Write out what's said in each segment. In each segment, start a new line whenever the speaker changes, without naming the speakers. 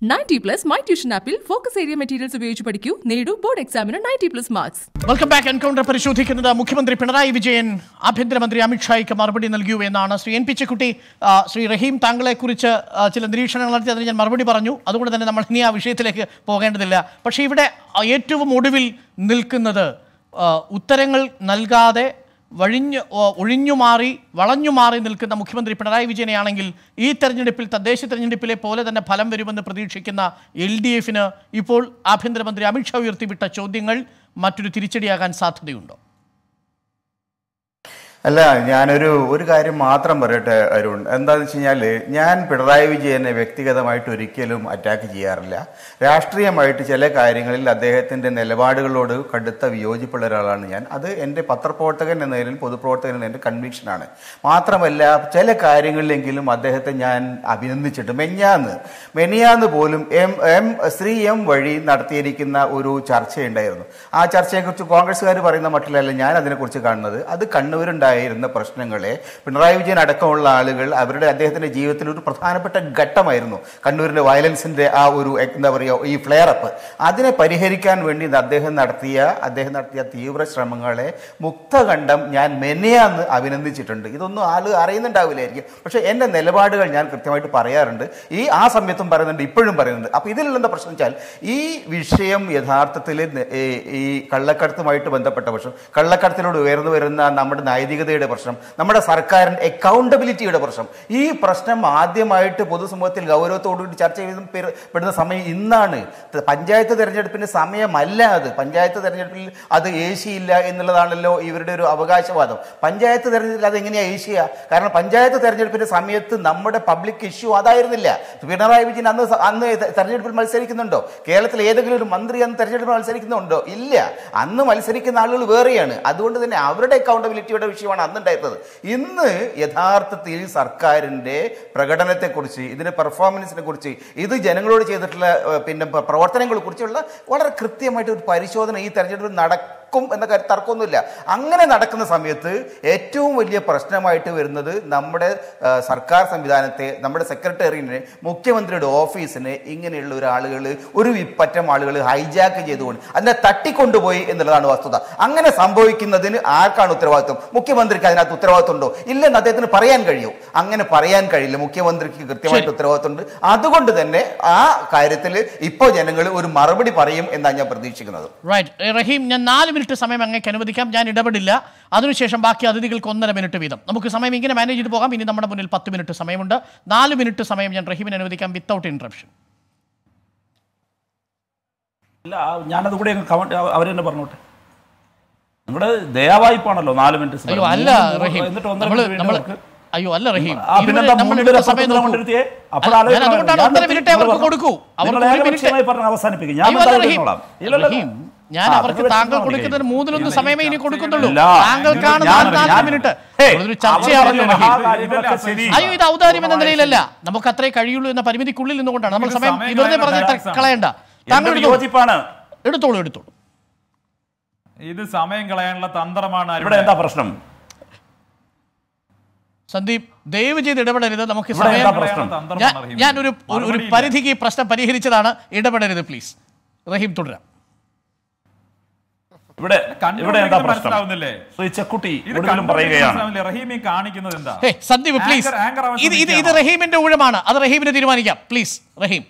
Ninety plus my tuition ആപ്പിൽ focus area materials ഉപയോഗിച്ച് പഠിക്കൂ നേടൂ ബോർഡ് എക്സാമിന് ninety plus marks
welcome back encounter പരിശോധിക്കുന്നത് മുഖ്യമന്ത്രി പിണറായി വിജയൻ ആഭ്യന്തരമന്ത്രി അമിത്ഷായ്ക്ക് മറുപടി നൽകിയു എന്നാണ് ശ്രീ എൻ പിച്ചക്കുട്ടി ആ, ശ്രീ റഹീം താങ്കളെക്കുറിച്ച് ആ, ചില നിരീക്ഷണങ്ങൾ നടത്തി അതിന് ഞാൻ മറുപടി പറഞ്ഞു അതുകൊണ്ട് തന്നെ നമ്മൾ ഇനി ആ വിഷയത്തിലേക്ക് പോകേണ്ടതില്ല പക്ഷേ ഇവിടെ ആ, ഏറ്റവും ഒടുവിൽ നിൽക്കുന്നത് ആ, ഉത്തരങ്ങൾ നൽകാതെ വഴിഞ്ഞു ഓ, ഒഴിഞ്ഞുമാറി വളഞ്ഞുമാറി നിൽക്കുന്ന മുഖ്യമന്ത്രി പിണറായി വിജയനെയാണെങ്കിൽ ഈ തെരഞ്ഞെടുപ്പിൽ തദ്ദേശ തെരഞ്ഞെടുപ്പിലെ പോലെ തന്നെ ഫലം വരുമെന്ന് പ്രതീക്ഷിക്കുന്ന എൽ ഡി എഫിന് ഇപ്പോൾ ആഭ്യന്തരമന്ത്രി അമിത്ഷാ ഉയർത്തിവിട്ട ചോദ്യങ്ങൾ മറ്റൊരു തിരിച്ചടിയാകാൻ സാധ്യതയുണ്ടോ
അല്ല ഞാനൊരു ഒരു കാര്യം മാത്രം പറയട്ടെ അരുൺ എന്താണെന്ന് വെച്ച് കഴിഞ്ഞാൽ ഞാൻ പിണറായി വിജയനെ വ്യക്തിഗതമായിട്ട് ഒരിക്കലും അറ്റാക്ക് ചെയ്യാറില്ല രാഷ്ട്രീയമായിട്ട് ചില കാര്യങ്ങളിൽ അദ്ദേഹത്തിൻ്റെ നിലപാടുകളോട് കടുത്ത വിയോജിപ്പുള്ള ഒരാളാണ് ഞാൻ അത് എൻ്റെ പത്രപ്രവർത്തകൻ എന്ന നിലയിൽ പൊതുപ്രവർത്തകൻ എന്ന എൻ്റെ കൺവിക്ഷനാണ് മാത്രമല്ല ചില കാര്യങ്ങളിലെങ്കിലും അദ്ദേഹത്തെ ഞാൻ അഭിനന്ദിച്ചിട്ട് മെഞ്ഞാന്ന് മെനിയാന്ന് പോലും എം എം ശ്രീ എം വഴി നടത്തിയിരിക്കുന്ന ഒരു ചർച്ചയുണ്ടായിരുന്നു ആ ചർച്ചയെക്കുറിച്ച് കോൺഗ്രസ്സുകാർ പറയുന്ന മട്ടിലല്ല ഞാൻ അതിനെക്കുറിച്ച് കാണുന്നത് അത് കണ്ണൂരുണ്ടായിരുന്ന പ്രശ്നങ്ങളെ പിണറായി വിജയൻ അടക്കമുള്ള ആളുകൾ അവരുടെ അദ്ദേഹത്തിന്റെ ജീവിതത്തിൽ ഒരു പ്രധാനപ്പെട്ട ഘട്ടമായിരുന്നു കണ്ണൂരിന്റെ വയലൻസിന്റെ ആ ഒരു എന്താ പറയുക ഈ ഫ്ലെയർ അപ്പ് അതിനെ പരിഹരിക്കാൻ വേണ്ടി അദ്ദേഹം നടത്തിയ അദ്ദേഹം നടത്തിയ തീവ്ര ശ്രമങ്ങളെ മുക്തകണ്ഠം ഞാൻ മെനയാന്ന് അഭിനന്ദിച്ചിട്ടുണ്ട് ഇതൊന്നും ആള് അറിയുന്നുണ്ടാവില്ലായിരിക്കും പക്ഷെ എൻ്റെ നിലപാടുകൾ ഞാൻ കൃത്യമായിട്ട് പറയാറുണ്ട് ഈ ആ സമയത്തും പറയുന്നുണ്ട് ഇപ്പോഴും പറയുന്നുണ്ട് അപ്പോൾ ഇതിലുള്ള എന്താ പ്രശ്നം വെച്ചാൽ ഈ വിഷയം യഥാർത്ഥത്തിൽ ന- ഈ- ഈ കള്ളക്കടത്തുമായിട്ട് ബന്ധപ്പെട്ട പ്രശ്നം കള്ളക്കടത്തിനോട് ഉയർന്നു വരുന്ന നമ്മുടെ നൈതികതയുടെ പ്രശ്നം നമ്മുടെ സർക്കാരിൻ്റെ അക്കൗണ്ടബിലിറ്റിയുടെ പ്രശ്നം ഈ പ്രശ്നം ആദ്യമായിട്ട് പൊതുസമൂഹത്തിൽ ഗൗരവത്തോടുകൂടി ചർച്ച ചെയ്ത് പെരു- പെടുന്ന സമയം ഇന്നാണ് ത- പഞ്ചായത്ത് തെരഞ്ഞെടുപ്പിന്റെ സമയമല്ല അത് പഞ്ചായത്ത് തെരഞ്ഞെടുപ്പിൽ അത് ഏശിയില്ല എന്നുള്ളതാണല്ലോ ഇവരുടെ ഒരു അവകാശവാദം പഞ്ചായത്ത് തെരഞ്ഞെടുപ്പിൽ അത് എങ്ങനെയാ ഏഷ്യ കാരണം പഞ്ചായത്ത് തെരഞ്ഞെടുപ്പിന്റെ സമയത്ത് നമ്മുടെ പബ്ലിക് ഇഷ്യൂ അതായിരുന്നില്ല പിണറായി വിജയൻ അന്ന് സ- അന്ന് തെ- തെരഞ്ഞെടുപ്പിൽ മത്സരിക്കുന്നുണ്ടോ കേരളത്തിൽ ഏതെങ്കിലും ഒരു മന്ത്രി അന്ന് തെരഞ്ഞെടുപ്പിൽ മത്സരിക്കുന്നുണ്ടോ ഇല്ല അന്ന് മത്സരിക്കുന്ന ആളുകൾ വേറെയാണ് അതുകൊണ്ട് തന്നെ അവരുടെ അക്കൗണ്ടബിലിറ്റിയുടെ വിഷയമാണ് അന്ന് ഉണ്ടായിരുന്നത് ഇന്ന് യഥാർത്ഥത്തിൽ സർക്കാരിന്റെ പ്രകടനത്തെക്കുറിച്ച് ഇതിന്റെ പെർഫോമൻസിനെ കുറിച്ച് ഇത് ജനങ്ങളോട് ചെയ്തിട്ടുള്ള ഏഹ്, പിന്നെ പ്ര- പ്രവർത്തനങ്ങളെ കുറിച്ചുള്ള വളരെ കൃത്യമായിട്ട് ഒരു പരിശോധന ഈ തെരഞ്ഞെടുപ്പിൽ നടക്കും എന്ന കാര്യം തർക്കമൊന്നുമില്ല അങ്ങനെ നടക്കുന്ന സമയത്ത് ഏറ്റവും വലിയ പ്രശ്നമായിട്ട് വരുന്നത് നമ്മുടെ ആ, സർക്കാർ സംവിധാനത്തെ നമ്മുടെ സെക്രട്ടറിനെ മുഖ്യമന്ത്രിയുടെ ഓഫീസിനെ ഇങ്ങനെയുള്ള ഒരു ആളുകൾ ഒരു വിപ്പറ്റം ആളുകൾ ഹൈജാക്ക് ചെയ്തുകൊണ്ട് അതിനെ തട്ടിക്കൊണ്ടുപോയി എന്നുള്ളതാണ് വസ്തുത അങ്ങനെ സംഭവിക്കുന്നതിന് ആർക്കാണ് ഉത്തരവാദിത്വം മുഖ്യമന്ത്രിക്ക് അതിനകത്ത് ഉത്തരവാദിത്വം ഉണ്ടോ ഇല്ലെന്ന് അദ്ദേഹത്തിന് പറയാൻ കഴിയും അങ്ങനെ പറയാൻ കഴിയില്ല മുഖ്യമന്ത്രിക്ക് കൃത്യമായിട്ട്
ശരി.
ഉത്തരവാദിത്വമുണ്ട് അതുകൊണ്ട് തന്നെ ആ കാര്യത്തിൽ ഇപ്പോൾ ജനങ്ങൾ ഒരു മറുപടി പറയും എന്നാണ് ഞാൻ പ്രതീക്ഷിക്കുന്നത്
റൈറ്റ് റഹീം ഞാൻ നാല് മിനിറ്റ് സമയം അങ്ങേക്ക് അനുവദിക്കാം ഞാൻ ഇടപെടില്ല അതിനുശേഷം ബാക്കി അതിഥികൾക്ക് ഒന്നര മിനിറ്റ് വീതം നമുക്ക് സമയം ഇങ്ങനെ മാനേജ് ചെയ്ത് പോകാം ഇനി നമ്മുടെ മുന്നിൽ പത്ത് മിനിറ്റ് സമയമുണ്ട് നാല് മിനിറ്റ് സമയം ഞാൻ റഹീമിന് അനുവദിക്കാം വിത്തൗട്ട് ഇന്ററപ്ഷൻ
ഇല്ല ആ, ഞാനത് കൂടെ കമന്റ് അവർ തന്നെ പറഞ്ഞോട്ടെ നിങ്ങളുടെ ദയാവായ്പാണല്ലോ നാല് മിനിറ്റ് സമയം.
അയ്യോ അല്ല
മൂന്ന് മൂന്ന്
റഹീം
എന്നിട്ട് ഒന്നര
നമ്മള്
മിനിറ്റ്
നമ്മള്
വീണ്ടും അവർക്ക്
അയ്യോ അല്ല റഹീം
ആ, പിന്നെ
ഇതുവരെ
എന്താ
നമ്മൾ
മൂന്നിലൊരു
എടുത്ത സമയം
പത്ത്
നോക്കൂ.
കൊണ്ടെടുത്തിയേ? അപ്പോൾ
അല്ല,
ആലോചിക്കണം.
ഞാൻ അതുകൊണ്ടാണ്
ഞാൻ
ഒന്നര
നിർത്തി-
മിനിറ്റ് അവർക്ക്
നിങ്ങൾ
കൊടുക്കൂ അവർക്ക്
നിങ്ങൾ
ഒരു മിനിറ്റ്
ഏകപക്ഷീയമായി പറഞ്ഞ് അവസാനിപ്പിക്കും ഞാൻ
അയ്യോ, അല്ല,
എന്തായാലും
റഹീം.
ഇരുന്നോളാം. ഇല്ലല്ലോ
റഹീം, ഞാൻ
ആ,
അവർക്ക്
അതൊക്കെ
താങ്കൾ
വെച്ചിട്ട്
കൊടുക്കുന്നതിന്
നോക്കി.
മൂന്നിലൊന്ന് സമയമേ ഇനി കൊടുക്കുന്നുള്ളൂ
ഇല്ല.
താങ്കൾക്കാണ്
ഞാൻ-
നാല് നാല്
ഞാൻ-
മിനിറ്റ്
ഹേയ്,
ഒരു
അവർ
ചർച്ചയാണല്ലോ
പറഞ്ഞ
റഹീം
മഹാകാര്യങ്ങളൊക്കെ ശരി.
അയ്യോ ഇത് ഔദാര്യം എന്ന നിലയിലല്ല നമുക്ക് അത്രേ കഴിയുള്ളൂ എന്ന പരിമിതിക്കുള്ളിൽ നിന്നുകൊണ്ടാണ് നമ്മൾ
ഇത്
സമയം
സമയം
വെറുതെ പറഞ്ഞ്
കളയേണ്ട
ത- കളയണ്ട
എന്റെ
താങ്കൾ എടുത്തോളൂ.
വിയോജിപ്പാണ്
എടുത്തോളൂ എടുത്തോളൂ
ഇത് സമയം കളയാനുള്ള തന്ത്രമാണ്
ഇവിടെ
അരുണേ.
എന്താ പ്രശ്നം
സന്ദീപ് ദയവ് ചെയ്ത് ഇടപെടരുത് നമുക്ക്
ഇവിടെ
സമയം
എന്താ പ്രശ്നം?
തന്ത്രമാണ്
ഞാൻ
റഹീം.
ഞാൻ ഒരു ഒരു- ഒരു
മറുപടിയില്ല.
പരിധിക്ക് ഈ പ്രശ്നം പരിഹരിച്ചതാണ് ഇടപെടരുത് പ്ലീസ് റഹീം തുടരാം
ഇവിടെ
കണ്ടുകൊണ്ടിരിക്കുന്നത്
ഇവിടെ എന്താ പ്രശ്നം
മനസ്സിലാവുന്നില്ലേ?
ശ്രീ ചെക്കുട്ടി
ഇത്
ഒടുവിലും
കണ്ടുകൊണ്ടിരിക്കുന്നത്
പറയുകയാണ്
മനസ്സിലാവുന്നില്ലേ? റഹീം ഈ കാണിക്കുന്നത് എന്താ
hey Sandeep please
anchor- anchor അവൻ
ഇത് ഇത് ഇത്
ശ്രമിക്കുകയാണോ?
റഹീമിന്റെ ഊഴമാണ് അത് റഹീമിന് തീരുമാനിക്കാം പ്ലീസ് റഹീം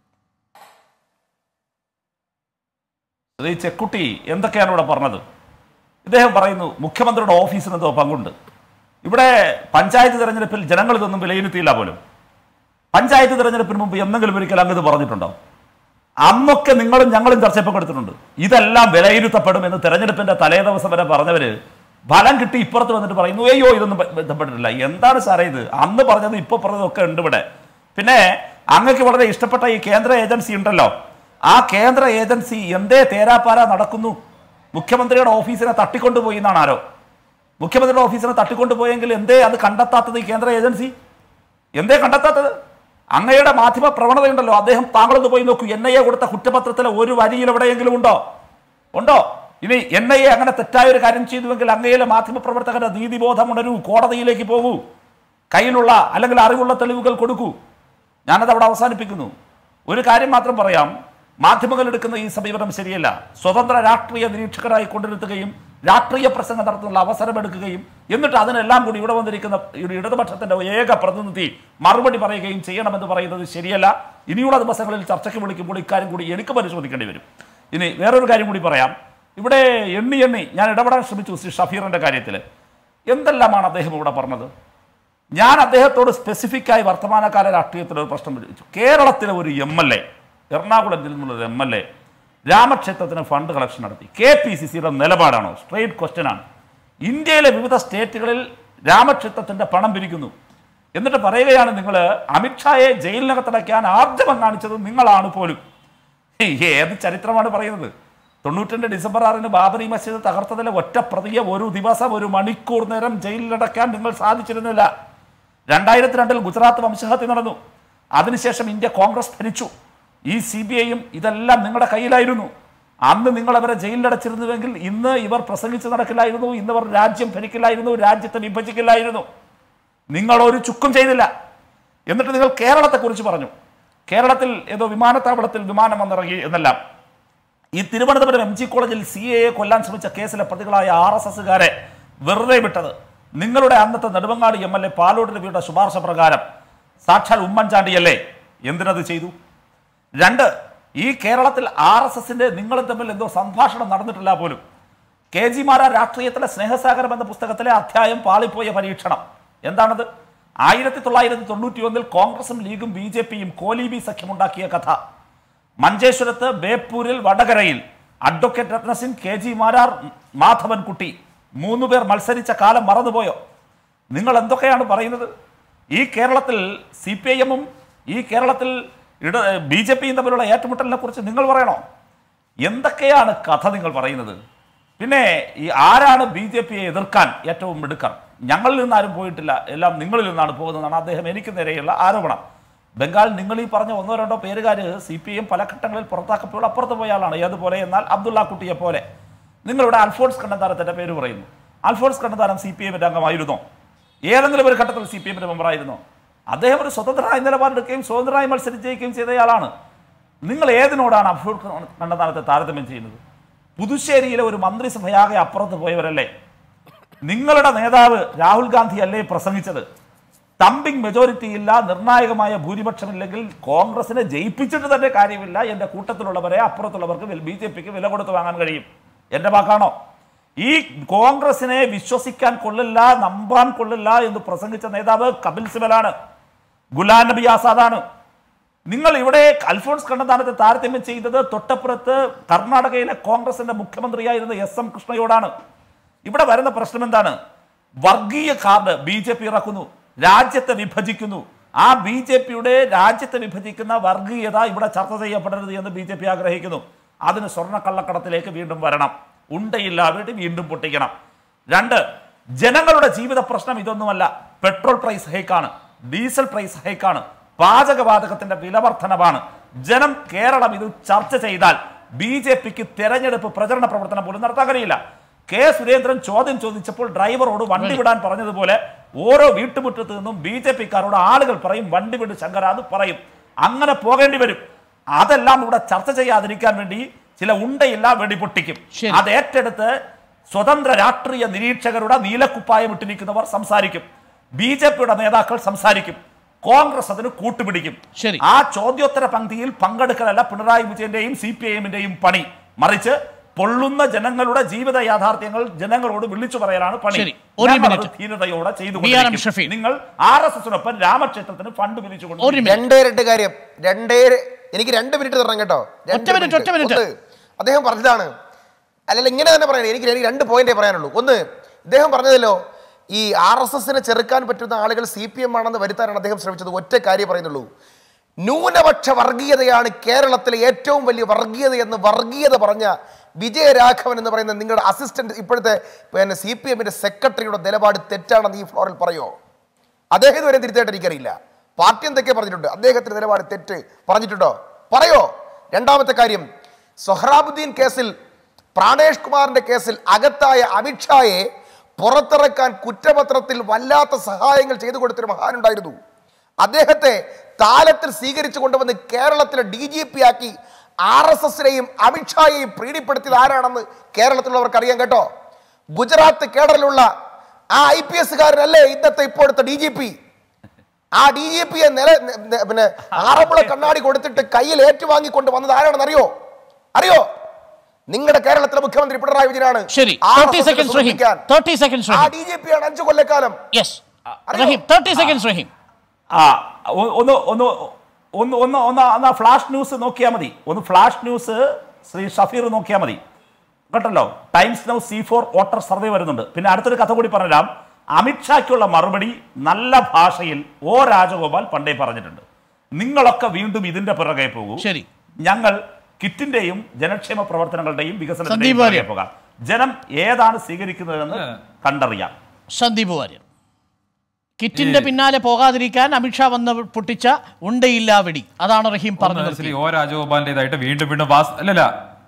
ശ്രീ ചെക്കുട്ടി എന്തൊക്കെയാണ് ഇവിടെ പറഞ്ഞത് ഇദ്ദേഹം പറയുന്നു മുഖ്യമന്ത്രിയുടെ ഓഫീസിന് എന്തോ പങ്കുണ്ട് ഇവിടെ പഞ്ചായത്ത് തെരഞ്ഞെടുപ്പിൽ ജനങ്ങൾ ഇതൊന്നും വിലയിരുത്തിയില്ല പോലും പഞ്ചായത്ത് തെരഞ്ഞെടുപ്പിന് മുമ്പ് എന്തെങ്കിലും ഒരിക്കൽ അങ്ങ് ഇത് പറഞ്ഞിട്ടുണ്ടോ അന്നൊക്കെ നിങ്ങളും ഞങ്ങളും ചർച്ചയിൽ പങ്കെടുത്തിട്ടുണ്ട് ഇതെല്ലാം വിലയിരുത്തപ്പെടും എന്ന് തെരഞ്ഞെടുപ്പിന്റെ തലേ ദിവസം വരെ പറഞ്ഞവര് ഫലം കിട്ടി ഇപ്പുറത്ത് വന്നിട്ട് പറയുന്നു അയ്യോ ഇതൊന്നും ബ- ബന്ധപ്പെട്ടിട്ടില്ല എന്താണ് സാറേ ഇത് അന്ന് പറഞ്ഞത് ഇപ്പൊ പറഞ്ഞതൊക്കെ ഉണ്ട് ഇവിടെ പിന്നെ അങ്ങക്ക് വളരെ ഇഷ്ടപ്പെട്ട ഈ കേന്ദ്ര ഏജൻസി ഉണ്ടല്ലോ ആ കേന്ദ്ര ഏജൻസി എന്തേ തേരാപ്പാര നടക്കുന്നു മുഖ്യമന്ത്രിയുടെ ഓഫീസിനെ തട്ടിക്കൊണ്ടുപോയി എന്നാണ് ആരോ മുഖ്യമന്ത്രിയുടെ ഓഫീസിനെ തട്ടിക്കൊണ്ടുപോയെങ്കിൽ എന്തേ അത് കണ്ടെത്താത്തത് ഈ കേന്ദ്ര ഏജൻസി എന്തേ കണ്ടെത്താത്തത് അങ്ങയുടെ മാധ്യമ പ്രവണതയുണ്ടല്ലോ അദ്ദേഹം താങ്കളൊന്ന് പോയി നോക്കൂ എൻ ഐ എ കൊടുത്ത കുറ്റപത്രത്തിലെ ഒരു വരിയിൽ എവിടെയെങ്കിലും ഉണ്ടോ ഉണ്ടോ ഇനി എൻ ഐ എ അങ്ങനെ തെറ്റായ ഒരു കാര്യം ചെയ്തുവെങ്കിൽ അങ്ങയിലെ മാധ്യമ പ്രവർത്തകരുടെ നീതിബോധം ഉണരൂ കോടതിയിലേക്ക് പോകൂ കയ്യിലുള്ള അല്ലെങ്കിൽ അറിവുള്ള തെളിവുകൾ കൊടുക്കൂ ഞാനത് അവിടെ അവസാനിപ്പിക്കുന്നു ഒരു കാര്യം മാത്രം പറയാം മാധ്യമങ്ങൾ എടുക്കുന്ന ഈ സമീപനം ശരിയല്ല സ്വതന്ത്ര രാഷ്ട്രീയ നിരീക്ഷകരായി കൊണ്ടുവരുത്തുകയും രാഷ്ട്രീയ പ്രസംഗം നടത്തുന്ന അവസരം എടുക്കുകയും എന്നിട്ട് അതിനെല്ലാം കൂടി ഇവിടെ വന്നിരിക്കുന്ന ഈ ഇടതുപക്ഷത്തിന്റെ ഏക പ്രതിനിധി മറുപടി പറയുകയും ചെയ്യണമെന്ന് പറയുന്നത് ശരിയല്ല ഇനിയുള്ള ദിവസങ്ങളിൽ ചർച്ചയ്ക്ക് വിളിക്കുമ്പോൾ ഇക്കാര്യം കൂടി എനിക്ക് പരിശോധിക്കേണ്ടി വരും ഇനി വേറൊരു കാര്യം കൂടി പറയാം ഇവിടെ എണ്ണി എണ്ണി ഞാൻ ഇടപെടാൻ ശ്രമിച്ചു ശ്രീ ഷഫീറിന്റെ കാര്യത്തിൽ എന്തെല്ലാമാണ് അദ്ദേഹം ഇവിടെ പറഞ്ഞത് ഞാൻ അദ്ദേഹത്തോട് സ്പെസിഫിക് ആയി വർത്തമാനകാല രാഷ്ട്രീയത്തിൽ ഒരു പ്രശ്നം ചോദിച്ചു കേരളത്തിലെ ഒരു എം എൽ എ എറണാകുളത്തിൽ നിന്നുള്ള എം എൽ എ രാമക്ഷേത്രത്തിന് ഫണ്ട് കളക്ഷൻ നടത്തി കെ പി സി സിയുടെ നിലപാടാണോ സ്ട്രെയിറ്റ് ക്വസ്റ്റ്യൻ ആണ് ഇന്ത്യയിലെ വിവിധ സ്റ്റേറ്റുകളിൽ രാമക്ഷേത്രത്തിന്റെ പണം പിരിക്കുന്നു എന്നിട്ട് പറയുകയാണ് നിങ്ങൾ അമിത്ഷായെ ജയിലിനകത്തടയ്ക്കാൻ ആർജവം കാണിച്ചത് നിങ്ങളാണ് പോലും ഏത് ചരിത്രമാണ് പറയുന്നത് തൊണ്ണൂറ്റിരണ്ട് ഡിസംബർ ആറിന് ബാബരി മസ്ജിദ് തകർത്തതിലെ ഒറ്റ പ്രതിയെ ഒരു ദിവസം ഒരു മണിക്കൂർ നേരം ജയിലിലടക്കാൻ നിങ്ങൾ സാധിച്ചിരുന്നില്ല രണ്ടായിരത്തി രണ്ടിൽ ഗുജറാത്ത് വംശഹത്യ നടന്നു അതിനുശേഷം ഇന്ത്യ കോൺഗ്രസ് ഭരിച്ചു ഈ സി ബി ഐയും ഇതെല്ലാം നിങ്ങളുടെ കയ്യിലായിരുന്നു അന്ന് നിങ്ങൾ അവരെ ജയിലിലടച്ചിരുന്നുവെങ്കിൽ ഇന്ന് ഇവർ പ്രസംഗിച്ച് നടക്കില്ലായിരുന്നു ഇന്ന് ഇവർ രാജ്യം ഭരിക്കില്ലായിരുന്നു രാജ്യത്തെ വിഭജിക്കില്ലായിരുന്നു നിങ്ങൾ ഒരു ചുക്കും ചെയ്തില്ല എന്നിട്ട് നിങ്ങൾ കേരളത്തെക്കുറിച്ച് പറഞ്ഞു കേരളത്തിൽ ഏതോ വിമാനത്താവളത്തിൽ വിമാനം വന്നിറങ്ങി എന്നെല്ലാം ഈ തിരുവനന്തപുരം എം ജി കോളേജിൽ സി എ കൊല്ലാൻ ശ്രമിച്ച കേസിലെ പ്രതികളായ ആർ എസ് എസുകാരെ വെറുതെ വിട്ടത് നിങ്ങളുടെ അന്നത്തെ Nedumangad M L A Palode രവിയുടെ ശുപാർശ പ്രകാരം സാക്ഷാൽ ഉമ്മൻചാണ്ടിയല്ലേ എന്തിനത് ചെയ്തു രണ്ട് ഈ കേരളത്തിൽ ആർ എസ് എസിന്റെ നിങ്ങളും തമ്മിൽ എന്തോ സംഭാഷണം നടന്നിട്ടില്ല പോലും കെ ജി മാരാ രാഷ്ട്രീയത്തിലെ സ്നേഹസാഗരം എന്ന പുസ്തകത്തിലെ അധ്യായം പാളിപ്പോയ പരീക്ഷണം എന്താണത് ആയിരത്തി തൊള്ളായിരത്തി തൊണ്ണൂറ്റി ഒന്നിൽ കോൺഗ്രസും ലീഗും ബി ജെ പിയും കോലീബി സഖ്യമുണ്ടാക്കിയ കഥ മഞ്ചേശ്വരത്ത് ബേപ്പൂരിൽ വടകരയിൽ advocate Ratnasingh K G Marar Madhavankutty മൂന്നു പേർ മത്സരിച്ച കാലം മറന്നുപോയോ നിങ്ങൾ എന്തൊക്കെയാണ് പറയുന്നത് ഈ കേരളത്തിൽ സി പി ഐ എമ്മും ഈ കേരളത്തിൽ ഇട ബി ജെ പിയും തമ്മിലുള്ള ഏറ്റുമുട്ടലിനെ കുറിച്ച് നിങ്ങൾ പറയണോ എന്തൊക്കെയാണ് കഥ നിങ്ങൾ പറയുന്നത് പിന്നെ ഈ ആരാണ് ബി ജെ പിയെ എതിർക്കാൻ ഏറ്റവും മിടുക്കർ ഞങ്ങളിൽ നിന്നാരും പോയിട്ടില്ല എല്ലാം നിങ്ങളിൽ നിന്നാണ് പോകുന്നതാണ് അദ്ദേഹം എനിക്ക് നേരെയുള്ള ആരോപണം ബംഗാൾ നിങ്ങൾ ഈ പറഞ്ഞ ഒന്നോ രണ്ടോ പേരുകാർ സി പി എം പല ഘട്ടങ്ങളിൽ പുറത്താക്കപ്പോൾ അപ്പുറത്ത് പോയ ആളാണ് ഏതുപോലെ എന്നാൽ അബ്ദുള്ള കുട്ടിയെ പോലെ നിങ്ങളിവിടെ അൽഫോൺസ് കണ്ണന്താരത്തിന്റെ പേര് പറയുന്നു അൽഫോൺസ് കണ്ണന്താരം സി പി എമ്മിന്റെ അംഗമായിരുന്നോ ഏതെങ്കിലും ഒരു ഘട്ടത്തിൽ സി പി എമ്മിന്റെ മെമ്പറായിരുന്നോ അദ്ദേഹം ഒരു സ്വതന്ത്രനായ നിലപാടെടുക്കുകയും സ്വതന്ത്രമായി മത്സരിക്കുകയും ചെയ്തയാളാണ് നിങ്ങൾ ഏതിനോടാണ് അബ്ദുൾ കണ്ണന്താനത്തെ താരതമ്യം ചെയ്യുന്നത് പുതുശ്ശേരിയിലെ ഒരു മന്ത്രിസഭയാകെ അപ്പുറത്ത് പോയവരല്ലേ നിങ്ങളുടെ നേതാവ് രാഹുൽ ഗാന്ധി അല്ലേ പ്രസംഗിച്ചത് തമ്പിങ് മെജോറിറ്റി ഇല്ല നിർണായകമായ ഭൂരിപക്ഷമില്ലെങ്കിൽ കോൺഗ്രസിനെ ജയിപ്പിച്ചിട്ട് തന്നെ കാര്യമില്ല എൻ്റെ കൂട്ടത്തിലുള്ളവരെ അപ്പുറത്തുള്ളവർക്ക് ബി ജെ പിക്ക് വില കൊടുത്ത് വാങ്ങാൻ കഴിയും എൻ്റെ വാക്കാണോ ഈ കോൺഗ്രസിനെ വിശ്വസിക്കാൻ കൊള്ളില്ല നമ്പാൻ കൊള്ളില്ല എന്ന് പ്രസംഗിച്ച നേതാവ് കപിൽ സിബലാണ് ഗുലാം നബി ആസാദാണ് നിങ്ങൾ ഇവിടെ അൽഫോൺസ് കണ്ണന്താനത്തെ താരതമ്യം ചെയ്തത് തൊട്ടപ്പുറത്ത് കർണാടകയിലെ കോൺഗ്രസിന്റെ മുഖ്യമന്ത്രിയായിരുന്ന എസ് എം കൃഷ്ണയോടാണ് ഇവിടെ വരുന്ന പ്രശ്നം എന്താണ് വർഗീയ കാർഡ് ബി ജെ പി ഇറക്കുന്നു രാജ്യത്തെ വിഭജിക്കുന്നു ആ ബി ജെ പിയുടെ രാജ്യത്തെ വിഭജിക്കുന്ന വർഗീയത ഇവിടെ ചർച്ച ചെയ്യപ്പെടരുത് എന്ന് ബി ജെ പി ആഗ്രഹിക്കുന്നു അതിന് സ്വർണ്ണക്കള്ളക്കടത്തിലേക്ക് വീണ്ടും വരണം ഉണ്ടയില്ലാതെ വീണ്ടും പൊട്ടിക്കണം രണ്ട് ജനങ്ങളുടെ ജീവിത പ്രശ്നം ഇതൊന്നുമല്ല പെട്രോൾ പ്രൈസ് ഹൈക്കാണ് ഡീസൽ പ്രൈസ് ഹൈക്കാണ് പാചകവാതകത്തിന്റെ വിലവർദ്ധനവാണ് ജനം കേരളം ഇത് ചർച്ച ചെയ്താൽ ബി ജെ പിക്ക് തെരഞ്ഞെടുപ്പ് പ്രചരണ പ്രവർത്തനം പോലും നടത്താൻ കഴിയില്ല കെ സുരേന്ദ്രൻ ചോദ്യം ചോദിച്ചപ്പോൾ ഡ്രൈവറോട് വണ്ടി വിടാൻ പറഞ്ഞതുപോലെ ഓരോ വീട്ടുമുറ്റത്ത് നിന്നും ബി ജെ പിക്കാരോട് ആളുകൾ പറയും വണ്ടി വിട് ശങ്കര എന്ന് പറയും അങ്ങനെ പോകേണ്ടി വരും അതെല്ലാം ഇവിടെ ചർച്ച ചെയ്യാതിരിക്കാൻ വേണ്ടി ചില ഉണ്ടയില്ല വെടിപൊട്ടിക്കും
ശരി.
അത് ഏറ്റെടുത്ത് സ്വതന്ത്ര രാഷ്ട്രീയ നിരീക്ഷകരുടെ നീലക്കുപ്പായം ഇട്ടിരിക്കുന്നവർ സംസാരിക്കും ബി ജെ പിയുടെ നേതാക്കൾ സംസാരിക്കും കോൺഗ്രസ് അതിന് കൂട്ടുപിടിക്കും
ശരി.
ആ ചോദ്യോത്തര പങ്ക്തിയിൽ പങ്കെടുക്കലല്ല പിണറായി വിജയന്റെയും സി പി ഐഎമ്മിന്റെയും പണി മറിച്ച് പൊള്ളുന്ന ജനങ്ങളുടെ ജീവിത യാഥാർത്ഥ്യങ്ങൾ ജനങ്ങളോട് വിളിച്ചു പറയലാണ് പണി
ശരി. ഒരു
ഞങ്ങൾ അത്
മിനിറ്റ്.
ധീരതയോടെ ചെയ്തു
വി ആർ എം ഷഫീർ.
നിങ്ങൾ ആർ എസ് എസിനൊപ്പം രാമക്ഷേത്രത്തിന് ഫണ്ട് പിരിച്ചുകൊണ്ട്
ഒരു മിനിറ്റ്
രണ്ടേ രണ്ട് കാര്യം രണ്ടേ എനിക്ക് രണ്ട് മിനിറ്റ് തരണം കേട്ടോ രണ്ട്
ഒറ്റ മിനിറ്റ്, ഒറ്റ മിനിറ്റ്.
ഒന്ന്, അദ്ദേഹം പറഞ്ഞതാണ് അല്ലല്ല ഇങ്ങനെ തന്നെ പറയണേ എനിക്ക് എനിക്ക് രണ്ട് പോയിന്റേ പറയാനുള്ളൂ ഒന്ന് ഇദ്ദേഹം പറഞ്ഞതല്ലോ ഈ ആർ എസ് എസിനെ ചെറുക്കാൻ പറ്റുന്ന ആളുകൾ സി പി എം ആണെന്ന് വരുത്താനാണ് അദ്ദേഹം ശ്രമിച്ചത് ഒറ്റ കാര്യം പറയുന്നുള്ളൂ ന്യൂനപക്ഷ വർഗീയതയാണ് കേരളത്തിലെ ഏറ്റവും വലിയ വർഗീയത എന്ന് വർഗീയത പറഞ്ഞ വിജയരാഘവൻ എന്ന് പറയുന്ന നിങ്ങളുടെ അസിസ്റ്റന്റ് ഇപ്പോഴത്തെ പിന്നെ സി പി എമ്മിന്റെ സെക്രട്ടറിയുടെ നിലപാട് തെറ്റാണെന്ന് ഈ ഫ്ലോറിൽ പറയുമോ അദ്ദേഹം ഇതുവരെ തിരുത്തായിട്ട് എനിക്കറിയില്ല പാർട്ടി എന്തൊക്കെ പറഞ്ഞിട്ടുണ്ട് അദ്ദേഹത്തിന്റെ നിലപാട് തെറ്റ് പറഞ്ഞിട്ടുണ്ടോ പറയോ രണ്ടാമത്തെ കാര്യം സൊഹ്റാബുദ്ദീൻ കേസിൽ പ്രാണേഷ് കുമാറിന്റെ കേസിൽ അകത്തായ അമിത്ഷായെ പുറത്തിറക്കാൻ കുറ്റപത്രത്തിൽ വല്ലാത്ത സഹായങ്ങൾ ചെയ്തു കൊടുത്തൊരു മഹാനുണ്ടായിരുന്നു അദ്ദേഹത്തെ താലത്തിൽ സ്വീകരിച്ചു കൊണ്ടുവന്ന് കേരളത്തിലെ ഡി ജി പി ആക്കി ആർ എസ് എസിനെയും അമിത്ഷായെയും പ്രീതിപ്പെടുത്തിയത് ആരാണെന്ന് കേരളത്തിലുള്ളവർക്ക് അറിയാം കേട്ടോ ഗുജറാത്ത് കേഡറിലുള്ള ആ ഐ പി എസ്സുകാരനല്ലേ ഇന്നത്തെ ഇപ്പോഴത്തെ ഡി ജി പി ആ ഡി ജി പിയെ നില ന- ന- പിന്നെ ആറന്മുള കണ്ണാടി കൊടുത്തിട്ട് കയ്യിൽ ഏറ്റുവാങ്ങിക്കൊണ്ട് വന്നത് ആരാണെന്ന് അറിയോ അറിയോ നിങ്ങളുടെ കേരളത്തിലെ മുഖ്യമന്ത്രി പിണറായി വിജയനാണ്
ശരി
ആ
തേർട്ടി
RSS നെ
സെക്കൻഡ്സ് റഹീം
സുഖിപ്പിക്കാൻ.
തേർട്ടി സെക്കൻഡ്സ്
ആ
റഹീം
ഡി ജി പി ആണ് അഞ്ചു കൊല്ലക്കാലം
യെസ്
അറിയോ?
റഹീം തേർട്ടി സെക്കൻഡ്സ് റഹീം
ആ ഒ- ഒന്ന് ഒന്ന് ഒന്ന് ഒന്ന് ഒന്ന് ഒന്ന് ഫ്ലാഷ് ന്യൂസ് നോക്കിയാൽ മതി ഒന്ന് ഫ്ലാഷ് ന്യൂസ് ശ്രീ ഷഫീർ നോക്കിയാൽ മതി കേട്ടല്ലോ Times Now C for voter survey വരുന്നുണ്ട് പിന്നെ അടുത്തൊരു കഥ കൂടി പറഞ്ഞുതരാം അമിത്ഷായ്ക്കുള്ള മറുപടി നല്ല ഭാഷയിൽ ഓ രാജഗോപാൽ പണ്ടേ പറഞ്ഞിട്ടുണ്ട് നിങ്ങളൊക്കെ വീണ്ടും ഇതിന്റെ പിറകെ പോകൂ
ശരി.
ഞങ്ങൾ കിറ്റിന്റെയും ജനക്ഷേമ പ്രവർത്തനങ്ങളുടെയും വികസനത്തിന്റെയും
സന്ദീപ്
പിറകെ
വാര്യർ.
പോകാം ജനം ഏതാണ് സ്വീകരിക്കുന്നതെന്ന് കണ്ടറിയാം
സന്ദീപ് വാര്യർ കിറ്റിന്റെ പിന്നാലെ പോകാതിരിക്കാൻ അമിത്ഷാ വന്ന് പൊട്ടിച്ച ഉണ്ടയില്ല വെടി അതാണ് റഹീം
ഒന്ന്
പറഞ്ഞു
ശ്രീ ഒ രാജഗോപാലിൻ്റെതായിട്ട് വീണ്ടും വീണ്ടും വാസ് അല്ലല്ല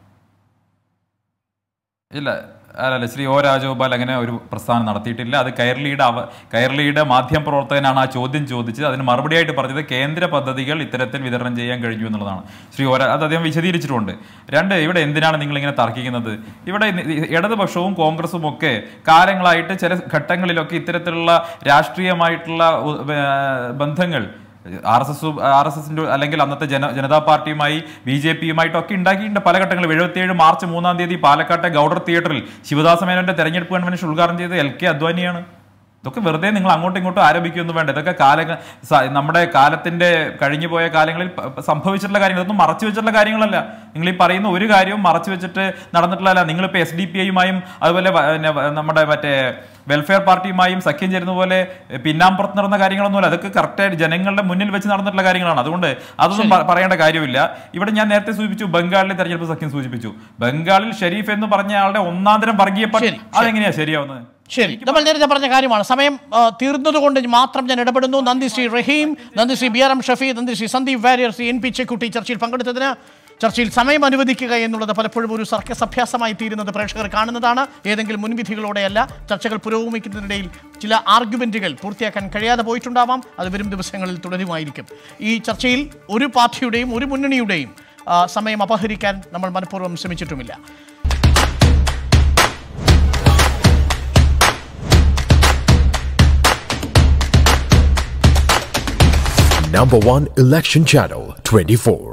ഇല്ല അല്ലല്ല ശ്രീ ഒ രാജഗോപാൽ അങ്ങനെ ഒരു പ്രസ്ഥാനം നടത്തിയിട്ടില്ല അത് കൈരളിയുടെ അവ കൈരളിയുടെ മാധ്യമ പ്രവർത്തകനാണ് ആ ചോദ്യം ചോദിച്ചത് അതിന് മറുപടിയായിട്ട് പറഞ്ഞത് കേന്ദ്ര പദ്ധതികൾ ഇത്തരത്തിൽ വിതരണം ചെയ്യാൻ കഴിഞ്ഞു എന്നുള്ളതാണ് ശ്രീ ഒ രാ- അത് അദ്ദേഹം വിശദീകരിച്ചിട്ടുണ്ട് രണ്ട് ഇവിടെ എന്തിനാണ് നിങ്ങൾ ഇങ്ങനെ തർക്കിക്കുന്നത് ഇവിടെ നി- ഇടതുപക്ഷവും കോൺഗ്രസും ഒക്കെ കാലങ്ങളായിട്ട് ചില ഘട്ടങ്ങളിലൊക്കെ ഇത്തരത്തിലുള്ള രാഷ്ട്രീയമായിട്ടുള്ള ഉ- ഏർ ബന്ധങ്ങൾ R S S R S എസിന്റെ അല്ലെങ്കിൽ അന്നത്തെ ജന ജനതാ പാർട്ടിയുമായി ബി ജെ പിയുമായിട്ടൊക്കെ ഉണ്ടാക്കിയിട്ടുണ്ട് പല ഘട്ടങ്ങളിൽ എഴുപത്തിയേഴ് മാർച്ച് മൂന്നാം തീയതി പാലക്കാട്ടെ ഗൗഡർ തിയേറ്ററിൽ ശിവദാസ മേനോന്റെ തെരഞ്ഞെടുപ്പ് കൺവെൻഷൻ ഉദ്ഘാടനം ചെയ്തത് എൽ കെ അദ്വാനിയാണ് ഇതൊക്കെ വെറുതെ നിങ്ങൾ അങ്ങോട്ടും ഇങ്ങോട്ടും ആരോപിക്കൊന്നും വേണ്ട ഇതൊക്കെ കാല സ- നമ്മുടെ കാലത്തിന്റെ കഴിഞ്ഞു പോയ കാലങ്ങളിൽ പ- പ- സംഭവിച്ചിട്ടുള്ള കാര്യങ്ങൾ ഇതൊന്നും മറച്ചു വെച്ചിട്ടുള്ള കാര്യങ്ങളല്ല നിങ്ങൾ ഈ പറയുന്ന ഒരു കാര്യവും മറച്ചു വെച്ചിട്ട് നടന്നിട്ടുള്ളതല്ല നിങ്ങളിപ്പോൾ എസ് ഡി പി ഐയുമായും അതുപോലെ വ- പിന്നെ വ- നമ്മുടെ മറ്റേ വെൽഫെയർ പാർട്ടിയുമായും സഖ്യം ചേരുന്ന പോലെ പിന്നാമ്പുറത്ത് നടന്ന കാര്യങ്ങളൊന്നുമല്ല അതൊക്കെ കറക്റ്റായിട്ട് ജനങ്ങളുടെ മുന്നിൽ വെച്ച് നടന്നിട്ടുള്ള കാര്യങ്ങളാണ് അതുകൊണ്ട് അതൊന്നും പ- പറയേണ്ട കാര്യമില്ല ഇവിടെ ഞാൻ നേരത്തെ സൂചിപ്പിച്ചു ബംഗാളിലെ തെരഞ്ഞെടുപ്പ് സഖ്യം സൂചിപ്പിച്ചു ബംഗാളിൽ ഷെരീഫ് എന്ന് പറഞ്ഞ ആളുടെ ഒന്നാന്തരം വർഗീയ പ-
ശരി, ശരി.
അതെങ്ങനെയാ ശരിയാവുന്നത്
ശരി നമ്മൾ നേരത്തെ പറഞ്ഞ കാര്യമാണ് സമയം ആ, തീർന്നതുകൊണ്ട് മാത്രം ഞാൻ ഇടപെടുന്നു നന്ദി ശ്രീ റഹീം നന്ദി Shri B R M Shafi നന്ദി ശ്രീ സന്ദീപ് വാര്യർ ശ്രീ എൻ പി ചെക്കുട്ടി ചർച്ചയിൽ പങ്കെടുത്തതിന് ചർച്ചയിൽ സമയം അനുവദിക്കുക എന്നുള്ളത് പലപ്പോഴും ഒരു സർക്കസ് അഭ്യാസമായി തീരുന്നത് പ്രേക്ഷകർ കാണുന്നതാണ് ഏതെങ്കിലും മുൻവിധികളോടെയല്ല ചർച്ചകൾ പുരോഗമിക്കുന്നതിനിടയിൽ ചില ആർഗ്യുമെന്റുകൾ പൂർത്തിയാക്കാൻ കഴിയാതെ പോയിട്ടുണ്ടാവാം അത് വരും ദിവസങ്ങളിൽ തുടരുമായിരിക്കും ഈ ചർച്ചയിൽ ഒരു പാർട്ടിയുടെയും ഒരു മുന്നണിയുടെയും ആ, സമയം അപഹരിക്കാൻ നമ്മൾ മനഃപൂർവ്വം ശ്രമിച്ചിട്ടുമില്ല
Number one election channel 24.